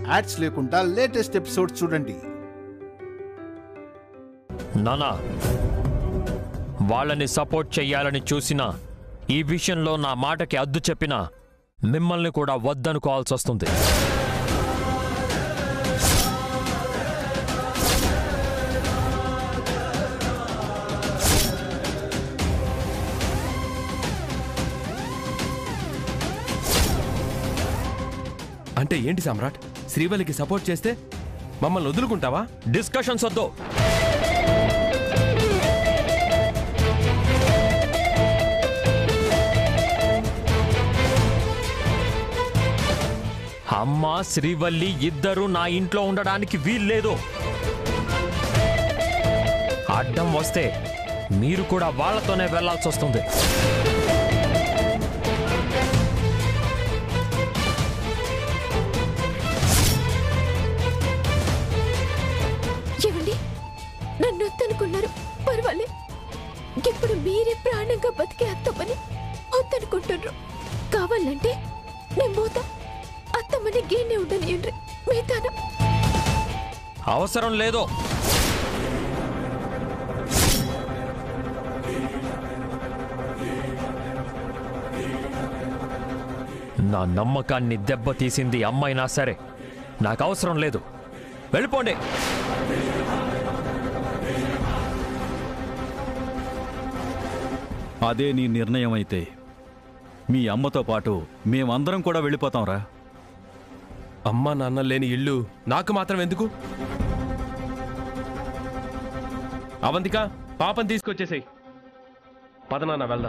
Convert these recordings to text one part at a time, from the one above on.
Ads లేకుండా latest episode చూడండి నానా వాళ్ళని సపోర్ట్ చెయ్యాలని చూసినా ఈ విషయంలో నా మాటకి అద్దు చెప్పినా మిమ్మల్ని కూడా వద్దనుకోవాల్సి వస్తుంది అంటే ఏంటి సామ్రాట్ శ్రీవల్లికి సపోర్ట్ చేస్తే మమ్మల్ని వదులుకుంటావా డిస్కషన్స్ వద్దు అమ్మ శ్రీవల్లి ఇద్దరు నా ఇంట్లో ఉండడానికి వీల్లేదు అడ్డం వస్తే మీరు కూడా వాళ్ళతోనే వెళ్లాల్సి వస్తుంది ఏమండి నన్ను వద్దనుకున్నారు పర్వాలే ఇప్పుడు మీరే ప్రాణంగా బతికే అత్తమ్మని వద్దనుకుంటున్నారు కావాలంటే నేను పోతా అత్తమ్మని గేనే ఉండనియండ్రి మిగతాను అవసరం లేదు నా నమ్మకాన్ని దెబ్బతీసింది అమ్మైనా సరే నాకు అవసరం లేదు వెళ్ళిపోండి అదే నీ నిర్ణయం అయితే మీ అమ్మతో పాటు మేమందరం కూడా వెళ్ళిపోతాంరా అమ్మా నాన్న లేని ఇల్లు నాకు మాత్రం ఎందుకు అవంతిక పాపం తీసుకొచ్చేసేయ్ పదనాన్న వెళ్దాం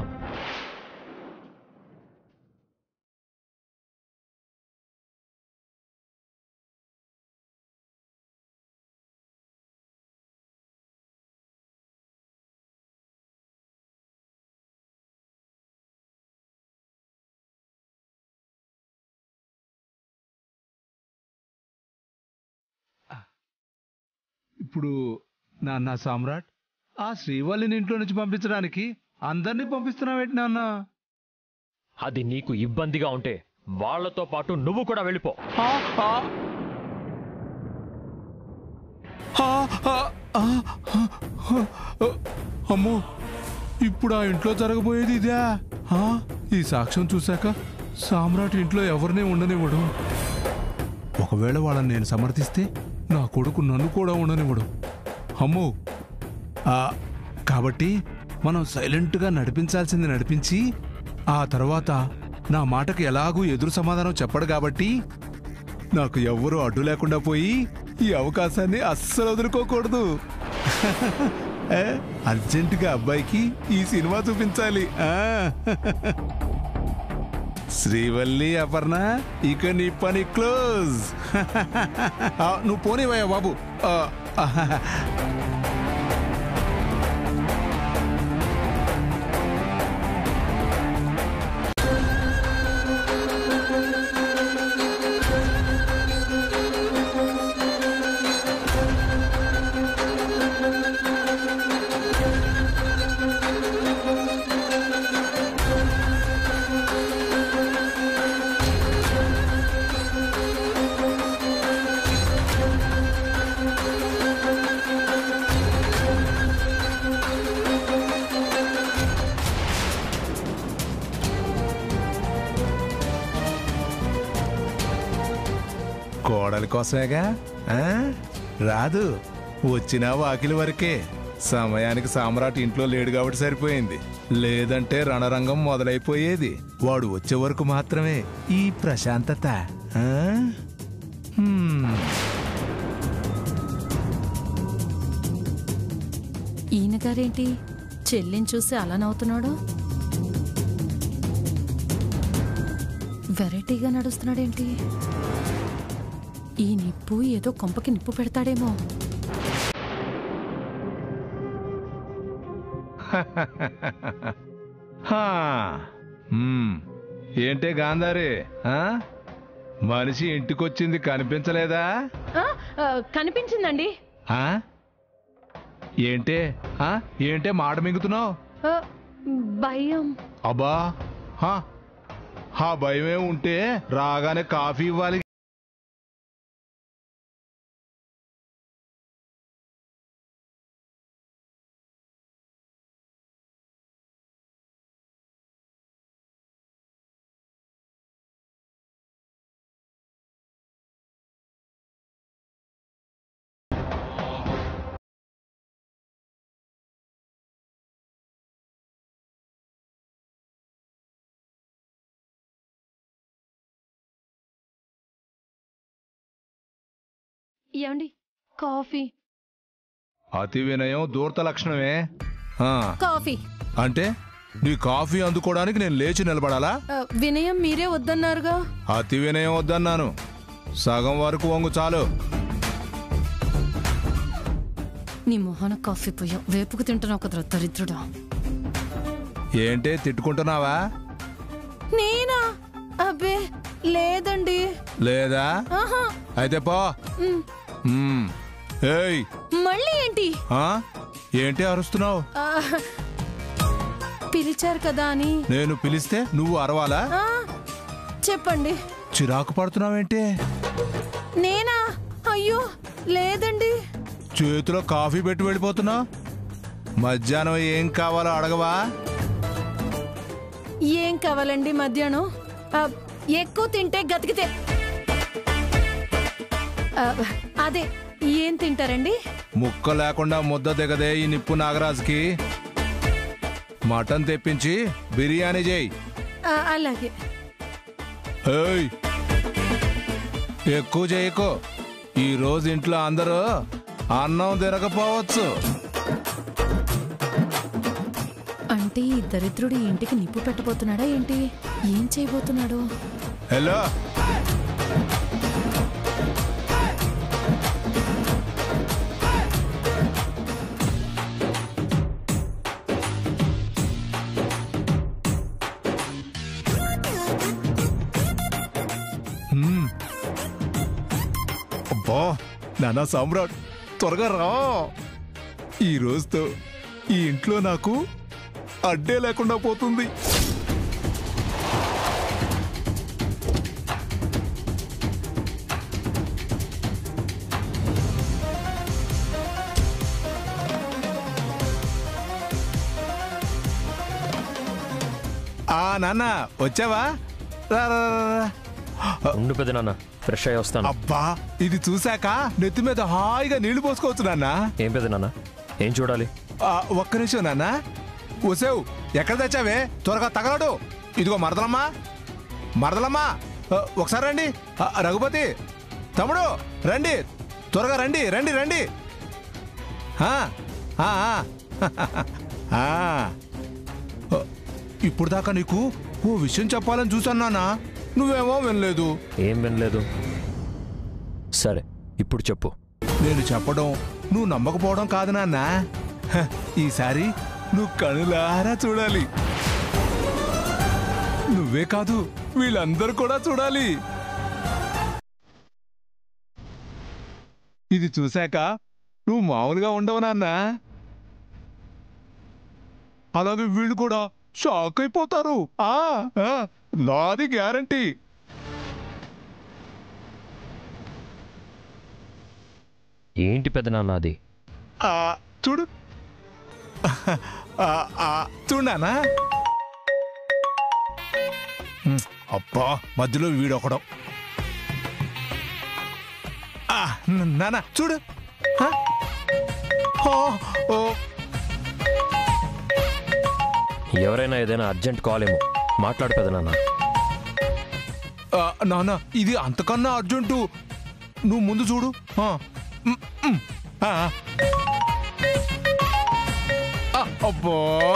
ఇప్పుడు నాన్న సామ్రాట్ ఆ శ్రీవల్లిని ఇంట్లో నుంచి పంపించడానికి అందరినీ పంపిస్తున్నావేంటి నాన్న అది నీకు ఇబ్బందిగా ఉంటే వాళ్ళతో పాటు నువ్వు కూడా వెళ్ళిపో ఆ, ఆ. ఆ, ఆ, ఆ, ఆ, ఆ. అమ్మో ఇప్పుడు ఆ ఇంట్లో జరగబోయేది ఇదే ఆ, ఈ సాక్ష్యం చూశాక సామ్రాట్ ఇంట్లో ఎవరినే ఉండనివ్వడు ఒకవేళ వాళ్ళని నేను సమర్థిస్తే నా కొడుకు నన్ను కూడా ఉండనివ్వడు అమ్మో ఆ, కాబట్టి మనం సైలెంట్గా నడిపించాల్సింది నడిపించి ఆ తర్వాత నా మాటకు ఎలాగూ ఎదురు సమాధానం చెప్పడు కాబట్టి నాకు ఎవ్వరూ అడ్డు లేకుండా పోయి ఈ అవకాశాన్ని అస్సలు వదులుకోకూడదు ఏ, అర్జెంటుగా అబ్బాయికి ఈ సినిమా చూపించాలి ఆ. శ్రీవల్లి అపర్ణ ఇక నీ పని క్లోజ్ ఆ, నువ్వు పోనివయ్యా బాబు ఆ, ఆహాహా. కోడలి కోసమేగా ఆ? రాదు వచ్చినా వాకిలి వరకే సమయానికి సామ్రాట్ ఇంట్లో లేడు కాబట్టి సరిపోయింది లేదంటే రణరంగం మొదలైపోయేది వాడు వచ్చే వరకు మాత్రమే ఈ ప్రశాంతత ఆ? హ్మ్. ఈయన గారేంటి చెల్లిని చూసి అలా నవ్వుతున్నాడు వెరైటీగా నడుస్తున్నాడేంటి ఈ నిప్పు ఏదో కొంపకి నిప్పు పెడతాడేమో హా. హ్మ్. ఏంటే గాంధారి ఆ? మనిషి ఇంటికొచ్చింది కనిపించలేదా కనిపించిందండి ఆ? ఏంటే ఆ? ఏంటే మాట మింగుతున్నావు భయం అబ్బా హా. ఆ భయమే ఉంటే రాగానే కాఫీ ఇవ్వాలి ఏమండి కాఫీ అతి వినయం దూర్త లక్షణమే ఆ, కాఫీ అంటే నీ కాఫీ అందుకోవడానికి నేను లేచి నిలబడాలా ఆ, వినయం మీరే వద్దన్నారుగా అతి వినయం వద్దన్నాను సగం వరకు వంగు చాలు నీ మొహన కాఫీ పోయా వేపుకు తింటున్నావు కదరా దరిద్రుడా ఏంటే తిట్టుకుంటున్నావా నేనా అబ్బే లేదండి లేదా ఆహా అయితే పో ఉమ్, మ్మ్. ఏయ్ మళ్ళీ ఏంటి ఆ? ఏంటి అరుస్తున్నావు ఆ, పిలిచారు కదా అని నేను పిలిస్తే నువ్వు అరవాలా ఆ, చెప్పండి చిరాకు పడుతున్నావేంటి నేనా అయ్యో లేదండి చేతిలో కాఫీ పెట్టి వెళ్ళిపోతున్నావు మధ్యాహ్నం ఏం కావాలో అడగవా ఏం కావాలండి మధ్యాహ్నం ఆ, ఎక్కువ తింటే గతికితే ఆ, అదే ఏం తింటారండి ముక్క లేకుండా ముద్ద దిగదే ఈ నిప్పు నాగరాజుకి మటన్ తెప్పించి బిర్యానీ చేయి ఆ, అలాగే ఏయ్ ఎక్కువ చేయకు ఈ రోజు ఇంట్లో అందరూ అన్నం తినకపోవచ్చు అంటే ఈ దరిద్రుడు ఈ ఇంటికి నిప్పు పెట్టబోతున్నాడా ఏంటి ఏం చేయబోతున్నాడు హలో మ్మ్. అబ్బా నానా సామ్రాట్ త్వరగా రా ఈ రోజుతో ఈ ఇంట్లో నాకు అడ్డే లేకుండా పోతుంది ఆ నాన్న వచ్చావా రా, రా, రా, రా. ఉండు పెద్ద నాన్న ఫ్రెష్ అయ్యి వస్తాను అబ్బా ఇది చూశాక నెత్తి మీద హాయిగా నీళ్లు పోసుకోవచ్చు నాన్న ఏం పెద్ద నాన్న ఏం చూడాలి ఆ, ఒక్క నిమిషం నాన్న వసేవు ఎక్కడ తెచ్చావే త్వరగా తగలడు ఇదిగో మరదలమ్మా మరదలమ్మా ఆ, ఒకసారి రండి ఆ, రఘుపతి తమ్ముడు రండి త్వరగా రండి రండి రండి ఆ, ఆ, ఆ. ఆ. ఆ, ఇప్పుడు దాకా నీకు ఓ విషయం చెప్పాలని చూసాను నాన్న నువ్వేమో వినలేదు ఏం వినలేదు సరే ఇప్పుడు చెప్పు నేను చెప్పడం నువ్వు నమ్మకపోవడం కాదు నాన్న హ, ఈసారి నువ్వు కనులారా చూడాలి నువ్వే కాదు వీళ్ళందరూ కూడా చూడాలి ఇది చూశాక నువ్వు మామూలుగా ఉండవు నాన్న అలాగే వీళ్ళు కూడా షాక్ అయిపోతారు ఆ ఆ, నాది గ్యారంటీ ఏంటి పెద్ద నాన్న అది ఆ, చూడు ఆ, ఆ, చూడు నాన్న ఉమ్, అబ్బా మధ్యలో వీడొకడం ఆ, న- నాన్న చూడు ఆ? ఓ, ఓ, ఎవరైనా ఏదైనా అర్జెంట్ కాల్ ఏమో మాట్లాడు పెద్ద నాన్న ఆ, నాన్న ఇది అంతకన్నా అర్జెంటు నువ్వు ముందు చూడు ఆ, ఉమ్, ఉమ్, ఆ. ఆ, అబ్బా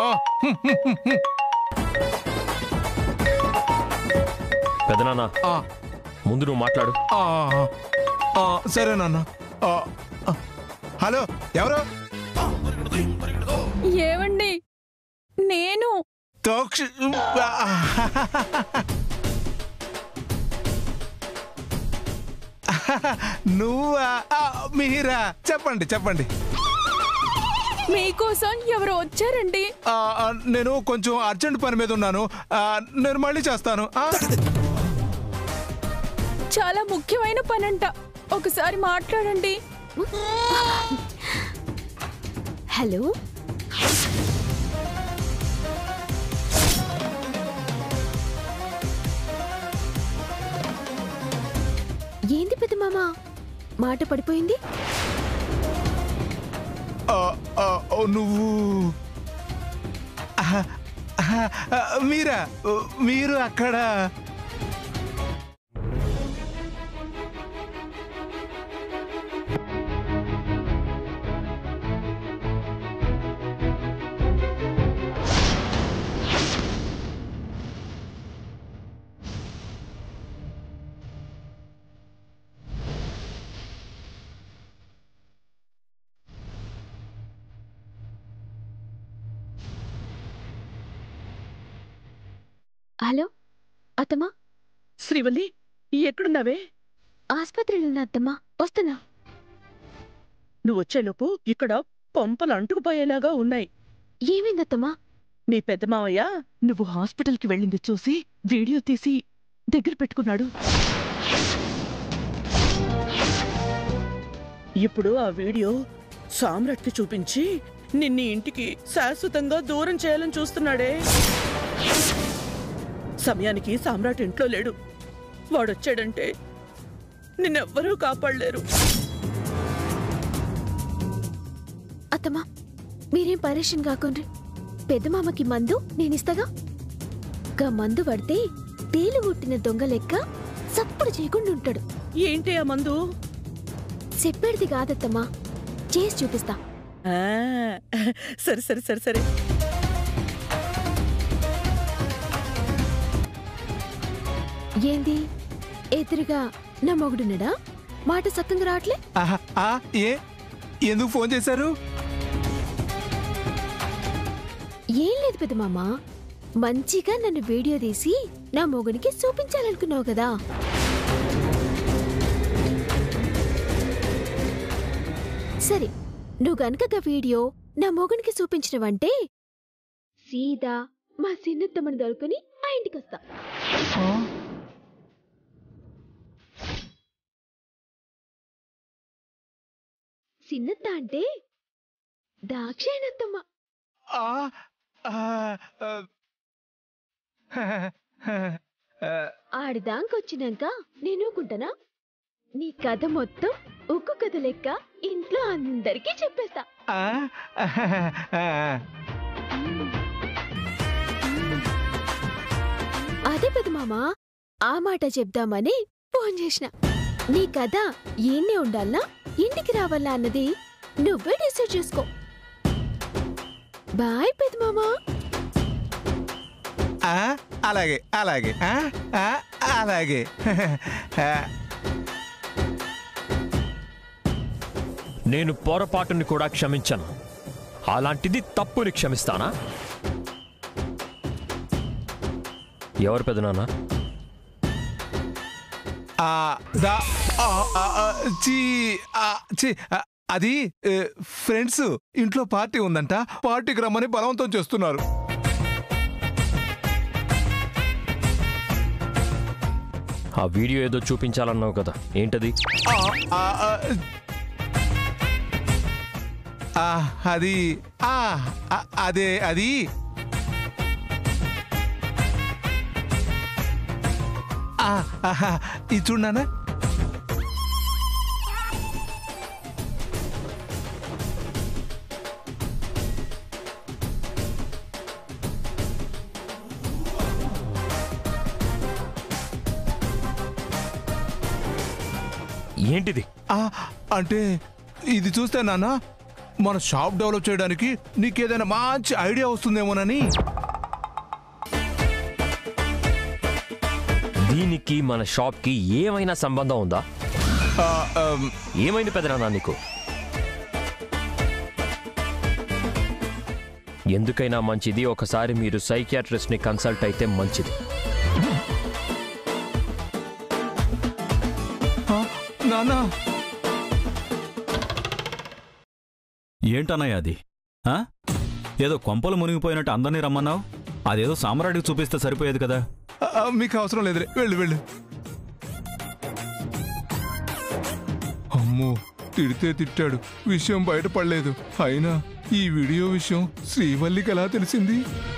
పెద్ద నాన్న ఆ, ముందు నువ్వు మాట్లాడు ఆ, ఆ, సరే నాన్న ఆ, ఆ. హలో ఎవరు ఏవండి నేను తోక్ష నువ్వా ఆ, మీరా చెప్పండి చెప్పండి మీకోసం ఎవరు వచ్చారండి ఆ, ఆ, నేను కొంచెం అర్జెంట్ పని మీద ఉన్నాను ఆ, నేను మళ్ళీ చేస్తాను ఆ? చాలా ముఖ్యమైన పనంట ఒకసారి మాట్లాడండి హలో ఏంది పెద్ద మామ మాట పడిపోయింది ఆ, ఆ, ఓ, నువ్వు ఆ, ఆ, ఆ, మీరా ఓ, మీరు అక్కడ హలో అత్తమ్మా శ్రీవల్లి ఎక్కడున్నావే ఆసుపత్రిలో ఉన్నా అత్తమ్మా వస్తున్నా నువ్వు వచ్చేలోపు ఇక్కడ పంపలు అంటుకుపోయేలాగా ఉన్నాయి ఏమైందత్తమ్మా నీ పెద్ద మావయ్య నువ్వు హాస్పిటల్కి వెళ్ళింది చూసి వీడియో తీసి దగ్గర పెట్టుకున్నాడు ఇప్పుడు ఆ వీడియో సామ్రాట్కి చూపించి నిన్ని ఇంటికి శాశ్వతంగా దూరం చేయాలని చూస్తున్నాడే సమయానికి సామ్రాట్ ఇంట్లో లేడు వాడొచ్చాడంటే నిన్నెవ్వరూ కాపాడలేరు అత్తమ్మా మీరేం పరేషన్ కాకుండ్రి పెద్దమామకి మందు నేనిస్తగా గా మందు పడితే తేలు కొట్టిన దొంగ లెక్క సప్పుడు చేయకుండా ఉంటాడు ఏంటి ఆ మందు చెప్పేది కాదత్తమ్మా చేసి చూపిస్తా ఆ, సరే సరే సరే సరే ఏంది ఎదురుగా నా మొగుడున్నాడా మాట సక్కంగా రావట్లే ఆహా, ఆ, ఏ ఎందుకు ఫోన్ చేశారు ఏం లేదు పెద్దమామ మంచిగా నన్ను వీడియో తీసి నా మొగునికి చూపించాలనుకున్నావు కదా సరే నువ్వు గనక గా వీడియో నా మొగునికి చూపించినవంటే సీదా మా సిన్నత్తమ్మని దొరుకుని మా ఇంటికి వస్తా సిన్నత్త అంటే దాక్షాయణత్తమ్మ ఆ, ఆ, ఆ, ఆ, ఆడిదాంకొచ్చినాక నేను ఊకుంటానా నీ కథ మొత్తం ఉక్కు కథ లెక్క ఇంట్లో అందరికీ చెప్పేస్తా ఆ, ఆ, అదే పెద్ద మామ ఆ మాట చెప్దామని ఫోన్ చేసిన నీ కథ ఈయన్నే ఉండాలా ఇంటికి రావాలా అన్నది నువ్వే డిసైడ్ చేసుకో బాయ్ పెద్ద మామా ఆ, అలాగే అలాగే ఆ, ఆ, అలాగే ఆ, నేను పొరపాటుని కూడా క్షమించను అలాంటిది తప్పుని క్షమిస్తానా ఎవరు పెదనాన్న ఆ, దా, ఆ, ఆ, ఆ, చీ, ఆ, చీ, ఆ, అది ఏ, ఫ్రెండ్స్ ఇంట్లో పార్టీ ఉందంట పార్టీకి రమ్మని బలవంతం చేస్తున్నారు ఆ వీడియో ఏదో చూపించాలన్నావు కదా ఏంటది ఆ, ఆ, ఆ, ఆ, అది ఆ, ఆ, అదే అది ఆ, ఆహా, ఇది చూడనా ఏంటిది ఆ, అంటే ఇది చూస్తే నాన్న మన షాప్ డెవలప్ చేయడానికి నీకేదైనా మంచి ఐడియా వస్తుందేమోనని దీనికి మన షాప్కి ఏమైనా సంబంధం ఉందా ఆ, ఆమ్, ఏమైంది పెదనాన్న నీకు ఎందుకైనా మంచిది ఒకసారి మీరు సైకియాట్రిస్ట్ని కన్సల్ట్ అయితే మంచిది ఆ, నాన్న ఏంటన్నయ్య అది ఆ? ఏదో కొంపలు మునిగిపోయినట్టు అందరినీ రమ్మన్నావు అదేదో సామ్రాడికి చూపిస్తే సరిపోయేది కదా ఆ, ఆ, మీకు అవసరం లేదులే వెళ్ళు వెళ్ళు అమ్మో తిడితే తిట్టాడు విషయం బయటపడలేదు అయినా ఈ వీడియో విషయం శ్రీవల్లికి ఎలా తెలిసింది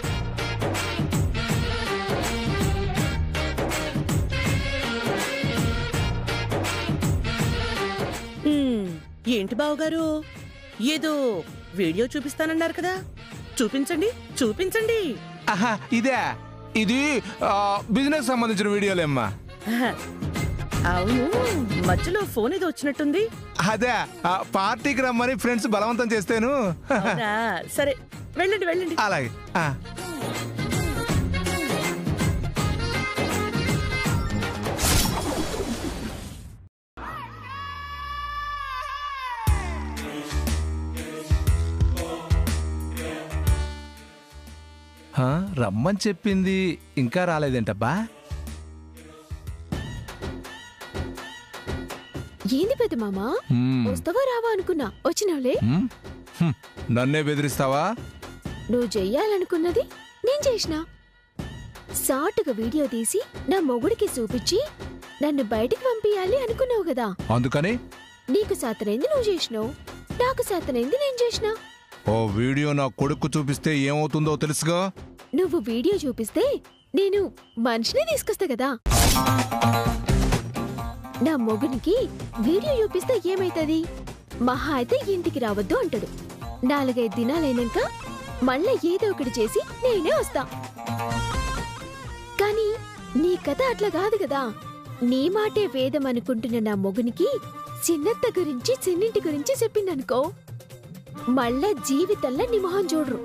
హ్మ్, ఏంటి బావగారు ఏదో వీడియో చూపిస్తానన్నారు కదా చూపించండి చూపించండి ఆహా ఇదే ఇది ఆ, బిజినెస్ సంబంధించిన వీడియోలేమ్మా ఆహా. అవును మధ్యలో ఫోన్ ఏదో వచ్చినట్టుంది అదే ఆ, పార్టీకి రమ్మని ఫ్రెండ్స్ బలవంతం చేస్తేను అవునా? సరే వెళ్ళండి వెళ్ళండి అలాగే ఆ. ఆ, రమ్మని చెప్పింది ఇంకా రాలేదేంటబ్బా ఏంది పెద్ద మామ హ్మ్. వస్తావా రావా అనుకున్నా వచ్చినావులే హ్మ్? హ్మ్. నన్నే బెదిరిస్తావా నువ్వు చెయ్యాలనుకున్నది నేను చేసిన సాటుగా వీడియో తీసి నా మొగుడికి చూపించి నన్ను బయటికి పంపించాలి అనుకున్నావు కదా అందుకని నీకు సాతనైంది నువ్వు చేసినావు నాకు సాతనైంది నేను చేసిన ఓ వీడియో నా కొడుకు చూపిస్తే ఏమవుతుందో తెలుసుగా నువ్వు వీడియో చూపిస్తే నేను మనిషిని తీసుకొస్తా కదా నా మొగునికి వీడియో చూపిస్తే ఏమైతది మహా అయితే ఇంటికి రావద్దు అంటాడు నాలుగైదు దినాలైనాక మళ్ళా ఏదో ఒకటి చేసి నేనే వస్తా కానీ నీ కథ అట్లా కాదు కదా నీ మాటే వేదం అనుకుంటున్న నా మొగునికి చిన్నత్త గురించి చిన్నింటి గురించి చెప్పిందనుకో మళ్ళా జీవితంలో నీ మొహం చూడరు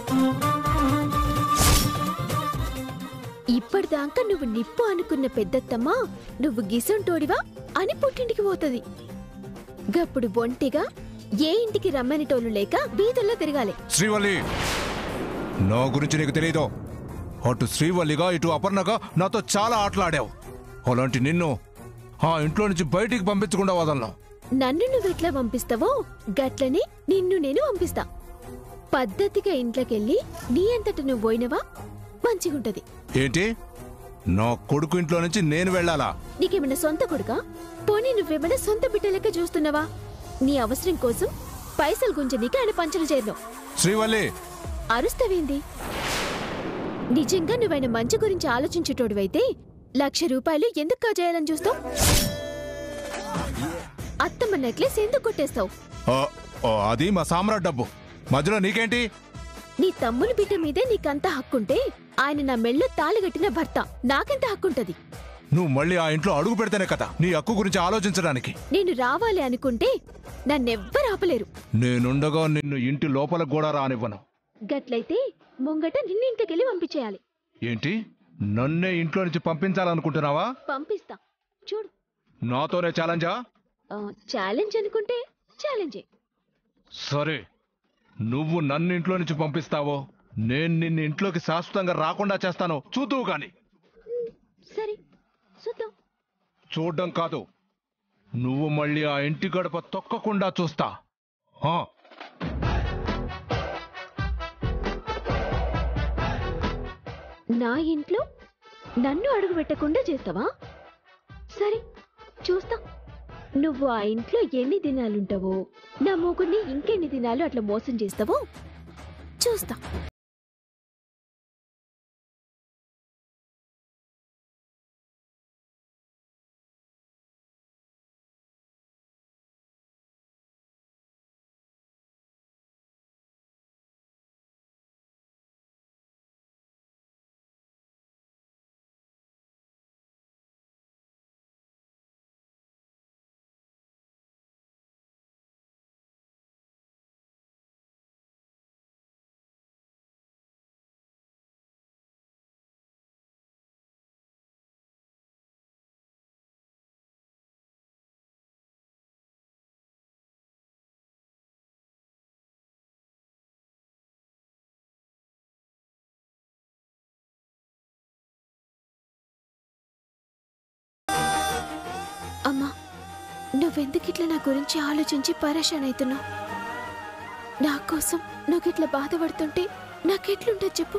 ఇప్పటిదాకా నువ్వు నిప్పు అనుకున్న పెద్దత్తమ్మ నువ్వు గిసంటోడివా అని పుట్టింటికి పోతది గప్పుడు ఒంటిగా ఏ ఇంటికి రమ్మనిటోళ్ళు లేక బీదల్లో తిరగాలి శ్రీవల్లి నా గురించి నీకు తెలియదు అటు శ్రీవల్లిగా ఇటు అపర్ణగా నాతో చాలా ఆటలాడావు అలాంటి నిన్ను ఆ ఇంట్లో నుంచి బయటికి పంపించకుండా వదలను నన్ను నువ్వెట్లా పంపిస్తావో గట్లనే నిన్ను నేను పంపిస్తా పద్ధతిగా ఇంట్లోకెళ్ళి నీ అంతట నువ్వు పోయినవా మంచిగుంటది ఏంటి నా కొడుకు ఇంట్లో నుంచి నేను వెళ్ళాలా నీకేమైనా సొంత కొడుకా పోనీ నువ్వేమైనా సొంత బిడ్డ లెక్క చూస్తున్నావా నీ అవసరం కోసం పైసలు గుంజనీకి ఆయన పంచలు చేరినావు శ్రీవల్లి అరుస్తవేంది నిజంగా నువ్వైన మంచి గురించి ఆలోచించేటోడివైతే లక్ష రూపాయలు ఎందుకు కాజేయాలని చూస్తావు అత్తమ్మ నెక్లెస్ ఎందుకు కొట్టేస్తావు ఆ, ఆ, అది మా సామ్రాట్ డబ్బు మధ్యలో నీకేంటి నీ తమ్ముని బిడ్డ మీదే నీకంత హక్కుంటే ఆయన నా మెళ్ళో తాళిగట్టిన భర్త నాకెంత హక్కుంటది నువ్వు మళ్ళీ ఆ ఇంట్లో అడుగు పెడితేనే కదా నీ హక్కు గురించి ఆలోచించడానికి నేను రావాలి అనుకుంటే నన్నెవ్వరు ఆపలేరు నేనుండగా నిన్ను ఇంటి లోపలకు కూడా రానివ్వను గట్లయితే ముంగట నిన్నింటికెళ్ళి పంపించేయాలి ఏంటి నన్నే ఇంట్లో నుంచి పంపించాలనుకుంటున్నావా పంపిస్తా చూడు నాతోనే ఛాలెంజా ఆ, ఛాలెంజ్ అనుకుంటే ఛాలెంజే సరే నువ్వు నన్ను ఇంట్లో నుంచి పంపిస్తావో నేను నిన్ను ఇంట్లోకి శాశ్వతంగా రాకుండా చేస్తాను చూద్దువు గాని సరే చూద్దాం చూడ్డం కాదు నువ్వు మళ్ళీ ఆ ఇంటి గడప తొక్కకుండా చూస్తా ఆ, నా ఇంట్లో నన్ను అడుగు పెట్టకుండా చేస్తావా సరే చూస్తా నువ్వు ఆ ఇంట్లో ఎన్ని దినాలుంటావో నా మూగుని ఇంకెన్ని దినాలు అట్లా మోసం చేస్తావో చూస్తా అమ్మా నువ్వెందుకిట్లా నా గురించి ఆలోచించి పరేషాన్ అవుతున్నావు నా కోసం నువ్విట్లా బాధపడుతుంటే నాకెట్లుంటుంది చెప్పు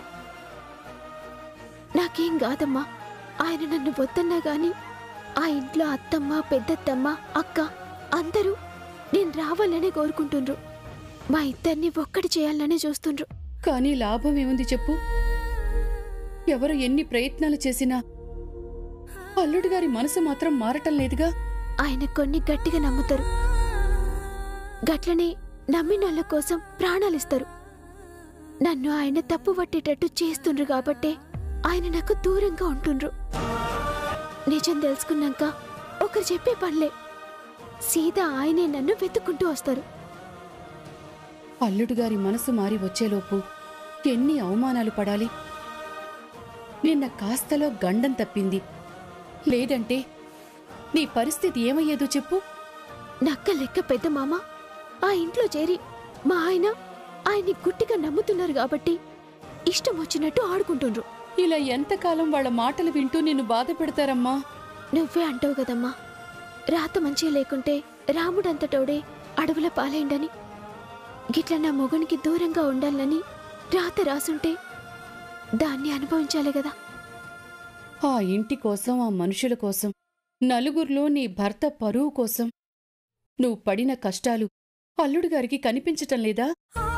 నాకేం కాదమ్మా ఆయన నన్ను వద్దన్నా గాని ఆ ఇంట్లో అత్తమ్మ పెద్దత్తమ్మ అక్క అందరూ నేను రావాలనే కోరుకుంటుండ్రు మా ఇద్దరిని ఒక్కటి చేయాలనే చూస్తుండ్రు కానీ లాభం ఏముంది చెప్పు ఎవరు ఎన్ని ప్రయత్నాలు చేసినా అల్లుడి గారి మనసు మాత్రం మారటం లేదుగా ఆయన కొన్ని గట్టిగా నమ్ముతారు గట్లనే నమ్మినోళ్ళ కోసం ప్రాణాలిస్తారు నన్ను ఆయన తప్పు పట్టేటట్టు చేస్తుండ్రు కాబట్టే ఆయన నాకు దూరంగా ఉంటుండ్రు నిజం తెలుసుకున్నాక ఒకరు చెప్పే పనిలే సీదా ఆయనే నన్ను వెతుక్కుంటూ వస్తారు అల్లుడు గారి మనసు మారి వచ్చేలోపు ఎన్ని అవమానాలు పడాలి నిన్న కాస్తలో గండం తప్పింది లేదంటే నీ పరిస్థితి ఏమయ్యేదో చెప్పు నక్క లెక్క పెద్ద మామ ఆ ఇంట్లో చేరి మా ఆయన ఆయన్ని గుట్టిగా నమ్ముతున్నారు కాబట్టి ఇష్టం వచ్చినట్టు ఆడుకుంటుండ్రు ఇలా ఎంతకాలం వాళ్ళ మాటలు వింటూ నిన్ను బాధ పెడతారమ్మా నువ్వే అంటావు కదమ్మా రాత మంచిగా లేకుంటే రాముడంతటోడే అడవుల పాలైండని గిట్ల నా మొగునికి దూరంగా ఉండాలని రాత రాసుంటే దాన్ని అనుభవించాలి కదా ఆ ఇంటి కోసం ఆ మనుషుల కోసం నలుగురిలో నీ భర్త పరువు కోసం నువ్వు పడిన కష్టాలు అల్లుడు గారికి కనిపించటం లేదా ఆ